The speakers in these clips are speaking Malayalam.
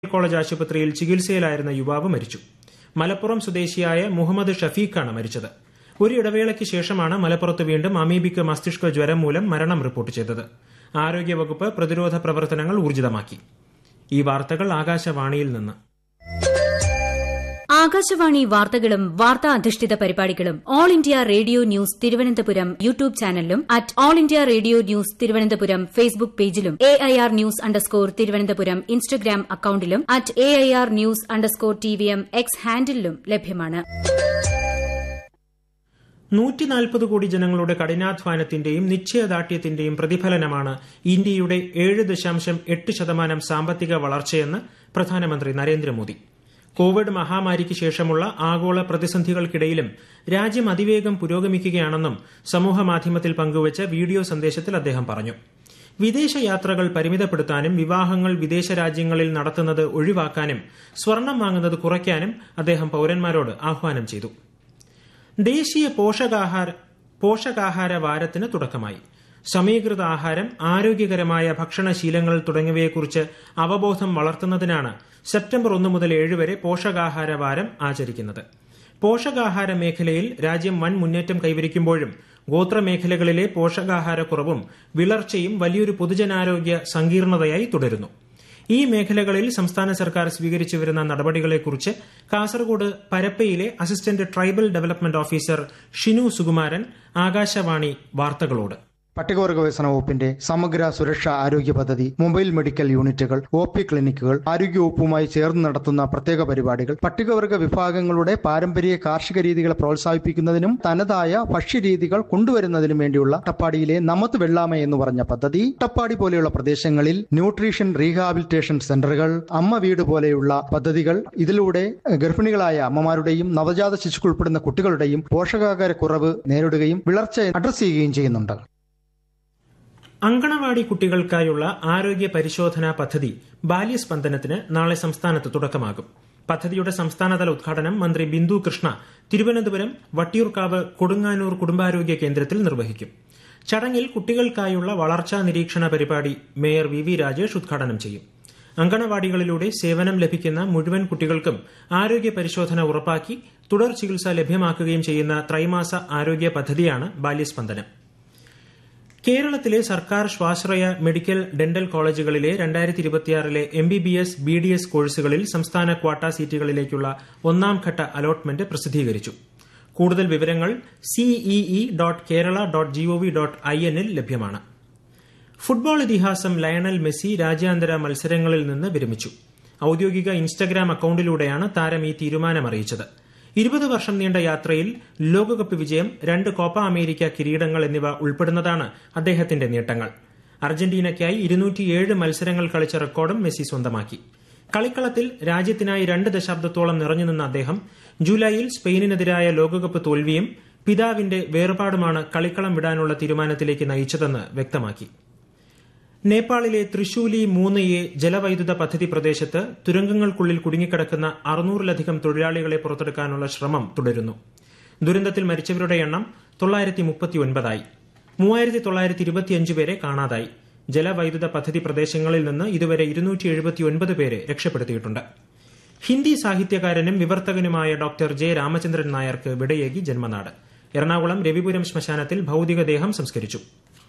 കോളേജ് ആശുപത്രിയിൽ ചികിത്സയിലായിരുന്ന യുവാവ് മരിച്ചു മലപ്പുറം സ്വദേശിയായ മുഹമ്മദ് ഷഫീഖാണ് മരിച്ചത് ഒരു ഇടവേളയ്ക്ക് ശേഷമാണ് മലപ്പുറത്ത് വീണ്ടും അമീബിക്ക് മസ്തിഷ്ക ജ്വരം മൂലം മരണം റിപ്പോർട്ട് ചെയ്തത് ആരോഗ്യവകുപ്പ് പ്രതിരോധ പ്രവർത്തനങ്ങൾ ഊർജിതമാക്കി ഈ വാർത്തകൾ ആകാശവാണിയിൽ നിന്ന് ആകാശവാണി വാർത്തകളും വാർത്താ അധിഷ്ഠിത പരിപാടികളും all India radio news Thiruvananthapuram YouTube ചാനലിലും at all India radio news Thiruvananthapuram Facebook പേജിലും A I R news underscore Thiruvananthapuram Instagram അക്കൌണ്ടിലും at A I R news underscore T V M X ഹാൻഡിലും ലഭ്യമാണ് നൂറ്റിനാൽപ്പത് കോടി ജനങ്ങളുടെ കഠിനാധ്വാനത്തിന്റെയും നിശ്ചയദാർഢ്യത്തിന്റെയും പ്രതിഫലനമാണ് ഇന്ത്യയുടെ ഏഴ് ദശാംശം എട്ട് ശതമാനം സാമ്പത്തിക വളർച്ചയെന്ന് പ്രധാനമന്ത്രി നരേന്ദ്രമോദി കോവിഡ് മഹാമാരിക്ക് ശേഷമുള്ള ആഗോള പ്രതിസന്ധികൾക്കിടയിലും രാജ്യം അതിവേഗം പുരോഗമിക്കുകയാണെന്നും സമൂഹമാധ്യമത്തിൽ പങ്കുവച്ച വീഡിയോ സന്ദേശത്തിൽ അദ്ദേഹം പറഞ്ഞു വിദേശ യാത്രകൾ പരിമിതപ്പെടുത്താനും വിവാഹങ്ങൾ വിദേശ രാജ്യങ്ങളിൽ നടത്തുന്നത് ഒഴിവാക്കാനും സ്വർണം വാങ്ങുന്നത് കുറയ്ക്കാനും അദ്ദേഹം പൌരന്മാരോട് ആഹ്വാനം ചെയ്തു ദേശീയ പോഷകാഹാര പോഷകാഹാര വാരത്തിന് തുടക്കമായി സമീകൃത ആഹാരം ആരോഗ്യകരമായ ഭക്ഷണശീലങ്ങൾ തുടങ്ങിയവയെക്കുറിച്ച് അവബോധം വളർത്തുന്നതിനാണ് സെപ്റ്റംബർ ഒന്ന് മുതൽ ഏഴ് വരെ പോഷകാഹാര വാരം ആചരിക്കുന്നത് പോഷകാഹാര മേഖലയിൽ രാജ്യം വൻ മുന്നേറ്റം കൈവരിക്കുമ്പോഴും ഗോത്രമേഖലകളിലെ പോഷകാഹാരക്കുറവും വിളർച്ചയും വലിയൊരു പൊതുജനാരോഗ്യ സങ്കീർണതയായി തുടരുന്നു ഈ മേഖലകളിൽ സംസ്ഥാന സർക്കാർ സ്വീകരിച്ചു വരുന്ന നടപടികളെക്കുറിച്ച് കാസർഗോഡ് പരപ്പയിലെ assistant tribal development officer Shinu Sukumaran Akashvani വാർത്തകളോട് പട്ടികവർഗ വികസന വകുപ്പിന്റെ സമഗ്ര സുരക്ഷാ ആരോഗ്യ പദ്ധതി മൊബൈൽ മെഡിക്കൽ യൂണിറ്റുകൾ ഒ പി ക്ലിനിക്കുകൾ ആരോഗ്യവകുപ്പുമായി ചേർന്ന് നടത്തുന്ന പ്രത്യേക പരിപാടികൾ പട്ടികവർഗ വിഭാഗങ്ങളുടെ പാരമ്പര്യ കാർഷിക രീതികളെ പ്രോത്സാഹിപ്പിക്കുന്നതിനും തനതായ ഭക്ഷ്യരീതികൾ കൊണ്ടുവരുന്നതിനും വേണ്ടിയുള്ള അട്ടപ്പാടിയിലെ നമത് വെള്ളാമ എന്ന് പറഞ്ഞ പദ്ധതി അട്ടപ്പാടി പോലെയുള്ള പ്രദേശങ്ങളിൽ ന്യൂട്രീഷൻ റീഹാബിലിറ്റേഷൻ സെന്ററുകൾ അമ്മ വീട് പോലെയുള്ള പദ്ധതികൾ ഇതിലൂടെ ഗർഭിണികളായ അമ്മമാരുടെയും നവജാത ശിശുക്കൾ ഉൾപ്പെടുന്ന കുട്ടികളുടെയും പോഷകാഹാര കുറവ് നേരിടുകയും വിളർച്ച അഡ്രസ് ചെയ്യുകയും ചെയ്യുന്നുണ്ട് അങ്കണവാടി കുട്ടികൾക്കായുള്ള ആരോഗ്യ പരിശോധനാ പദ്ധതി ബാല്യസ്പന്ദനത്തിന് നാളെ സംസ്ഥാനത്ത് തുടക്കമാകും പദ്ധതിയുടെ സംസ്ഥാനതല ഉദ്ഘാടനം മന്ത്രി ബിന്ദു കൃഷ്ണ തിരുവനന്തപുരം വട്ടിയൂർക്കാവ് കൊടുങ്ങാനൂർ കുടുംബാരോഗ്യ കേന്ദ്രത്തിൽ നിർവഹിക്കും ചടങ്ങിൽ കുട്ടികൾക്കായുള്ള വളർച്ചാ നിരീക്ഷണ പരിപാടി മേയർ വി വി രാജേഷ് ഉദ്ഘാടനം ചെയ്യും അങ്കണവാടികളിലൂടെ സേവനം ലഭിക്കുന്ന മുഴുവൻ കുട്ടികൾക്കും ആരോഗ്യ പരിശോധന ഉറപ്പാക്കി തുടർ ചികിത്സ ലഭ്യമാക്കുകയും ചെയ്യുന്ന ത്രൈമാസ ആരോഗ്യ പദ്ധതിയാണ് ബാല്യസ്പന്ദനം കേരളത്തിലെ സർക്കാർ സ്വാശ്രയ മെഡിക്കൽ ഡെന്റൽ കോളേജുകളിലെ രണ്ടായിരത്തി ഇരുപത്തിയാറിലെ M B B S B D S കോഴ്സുകളിൽ സംസ്ഥാന ക്വാട്ട സീറ്റുകളിലേക്കുള്ള ഒന്നാം ഘട്ട അലോട്ട്മെന്റ് പ്രസിദ്ധീകരിച്ചു കൂടുതൽ വിവരങ്ങൾ CEE dot Kerala dot GOV dot I എന്നിൽ ലഭ്യമാണ് ഫുട്ബോൾ ഇതിഹാസം ലയണൽ മെസ്സി രാജ്യാന്തര മത്സരങ്ങളിൽ നിന്ന് വിരമിച്ചു ഔദ്യോഗിക ഇൻസ്റ്റഗ്രാം അക്കൌണ്ടിലൂടെയാണ് താരം ഈ തീരുമാനം അറിയിച്ചത് ഇരുപത് വർഷം നീണ്ട യാത്രയിൽ ലോകകപ്പ് വിജയം രണ്ട് കോപ്പ അമേരിക്ക കിരീടങ്ങൾ എന്നിവ ഉൾപ്പെടുന്നതാണ് അദ്ദേഹത്തിന്റെ നേട്ടങ്ങൾ അർജന്റീനയ്ക്കായി ഇരുന്നൂറ്റിയേഴ് മത്സരങ്ങൾ കളിച്ച റെക്കോർഡും മെസ്സി സ്വന്തമാക്കി കളിക്കളത്തിൽ രാജ്യത്തിനായി രണ്ട് ദശാബ്ദത്തോളം നിറഞ്ഞുനിന്ന അദ്ദേഹം ജൂലൈയിൽ സ്പെയിനിനെതിരായ ലോകകപ്പ് തോൽവിയും പിതാവിന്റെ വേർപാടുമാണ് കളിക്കളം വിടാനുള്ള തീരുമാനത്തിലേക്ക് നയിച്ചതെന്ന് വ്യക്തമാക്കി നേപ്പാളിലെ തൃശൂലി മൂന്ന് എ ജലവൈദ്യുത പദ്ധതി പ്രദേശത്ത് തുരങ്കങ്ങൾക്കുള്ളിൽ കുടുങ്ങിക്കിടക്കുന്ന അറുന്നൂറിലധികം തൊഴിലാളികളെ പുറത്തെടുക്കാനുള്ള ശ്രമം തുടരുന്നു ദുരന്തത്തിൽ മരിച്ചവരുടെ എണ്ണം തൊള്ളായിരത്തി മുപ്പത്തിയൊൻപതായി മൂവായിരത്തി തൊള്ളായിരത്തി ഇരുപത്തിയഞ്ച് പേരെ കാണാതായി ജലവൈദ്യുത പദ്ധതി പ്രദേശങ്ങളിൽ നിന്ന് ഇതുവരെ ഇരുന്നൂറ്റി എഴുപത്തിയൊൻപത് പേരെ രക്ഷപ്പെടുത്തിയിട്ടുണ്ട് ഹിന്ദി സാഹിത്യകാരനും വിവർത്തകനുമായ ഡോക്ടർ ജെ രാമചന്ദ്രൻ നായർക്ക് വിടയേകി ജന്മനാട് എറണാകുളം രവിപുരം ശ്മശാനത്തിൽ ഭൌതികദേഹം സംസ്കരിച്ചു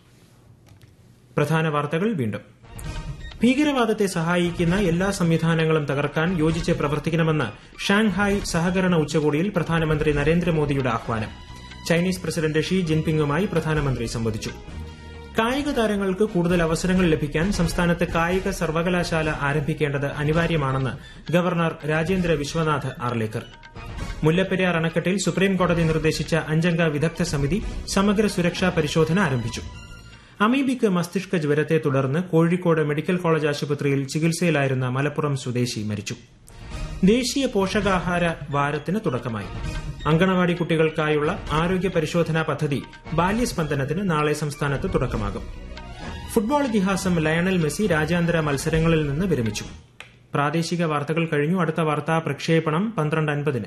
പ്രധാന വാർത്തകൾ വീണ്ടും ഭീകരവാദത്തെ സഹായിക്കുന്ന എല്ലാ സംവിധാനങ്ങളും തകർക്കാൻ യോജിച്ച് പ്രവർത്തിക്കണമെന്ന് ഷാങ്ഹായ് സഹകരണ ഉച്ചകോടിയിൽ പ്രധാനമന്ത്രി നരേന്ദ്രമോദിയുടെ ആഹ്വാനം ചൈനീസ് പ്രസിഡന്റ് ഷീ ജിൻപിങ്ങുമായി പ്രധാനമന്ത്രി സംവദിച്ചു കായിക താരങ്ങൾക്ക് കൂടുതൽ അവസരങ്ങൾ ലഭിക്കാൻ സംസ്ഥാനത്ത് കായിക സർവകലാശാല ആരംഭിക്കേണ്ടത് അനിവാര്യമാണെന്ന് ഗവർണർ രാജേന്ദ്ര വിശ്വനാഥ് ആർലേക്കർ മുല്ലപ്പെരിയാർ അണക്കെട്ടിൽ സുപ്രീംകോടതി നിർദ്ദേശിച്ച അഞ്ചംഗ വിദഗ്ധ സമിതി സമഗ്ര സുരക്ഷാ പരിശോധന ആരംഭിച്ചു അമീബിക്ക് മസ്തിഷ്ക ജ്വരത്തെ തുടർന്ന് കോഴിക്കോട് മെഡിക്കൽ കോളേജ് ആശുപത്രിയിൽ ചികിത്സയിലായിരുന്ന മലപ്പുറം സ്വദേശി മരിച്ചു ദേശീയ പോഷകാഹാര വാരത്തിന് തുടക്കമായി അങ്കണവാടി കുട്ടികൾക്കായുള്ള ആരോഗ്യ പരിശോധനാ പദ്ധതി ബാല്യസ്പന്ദനത്തിന് നാളെ സംസ്ഥാനത്ത് തുടക്കമാകും ഫുട്ബോൾ ഇതിഹാസം ലയണൽ മെസ്സി രാജ്യാന്തര മത്സരങ്ങളിൽ നിന്ന് വിരമിച്ചു പ്രാദേശിക വാർത്തകൾ കഴിഞ്ഞു അടുത്ത വാർത്താ പ്രക്ഷേപണം പന്ത്രണ്ട് അൻപതിന്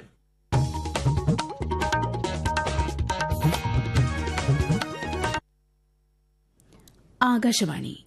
ആകാശവാണി